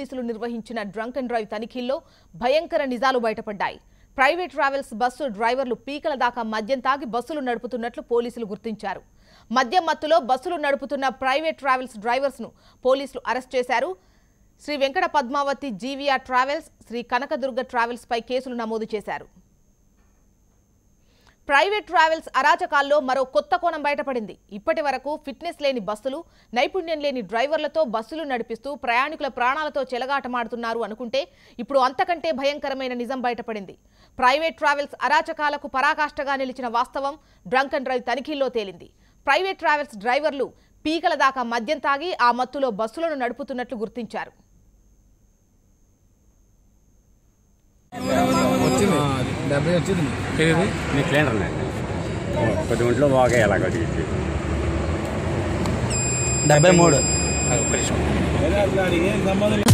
పోలీసులు నిర్వహించిన drunk and drive తనిఖీల్లో భయంకర నిజాలు బయటపడ్డాయి ప్రైవేట్ ట్రావెల్స్ బస్సు డ్రైవర్లు పీకల దాకా మద్యం తాగి బస్సులు నడుపుతున్నట్లు పోలీసులు గుర్తించారు మద్యం మత్తులో బస్సులు నడుపుతున్న ప్రైవేట్ ట్రావెల్స్ డ్రైవర్స్ ను పోలీసులు అరెస్ట్ చేశారు Shri Venkata Padmavathi GVR travels Shri Kanakadurga travels పై కేసులు నమోదు చేశారు ప్రైవేట్ ట్రావెల్స్ అరాచకాల్లో మరో కొత్త కోణం బయటపడింది ఇప్పటి వరకు ఫిట్నెస్ లేని బస్సులు నైపుణ్యం లేని డ్రైవర్లతో బస్సులు నడిపిస్తూ ప్రయాణికుల ప్రాణాలతో చెలగాటమాడుతున్నారు అనుకుంటే ఇప్పుడు అంతకంటే భయంకరమైన నిజం బయటపడింది ప్రైవేట్ ట్రావెల్స్ అరాచకాలకు పరాకాష్ఠగా నిలిచిన వాస్తవం డ్రంక్ అండ్ డ్రైవ్ తనిఖీల్లో తేలింది ప్రైవేట్ ట్రావెల్స్ డ్రైవర్లు పీకల దాకా మద్యం తాగి ఆ మత్తులో బస్సులను నడుపుతున్నట్లు గుర్తించారు వచ్చింది డెబ్బై వచ్చింది ఏది మీ క్లీనర్ కొద్ది ఒంట్లో బాగా ఎలా కొద్దిగా డెబ్బై మూడు ఒక్క నిమిషం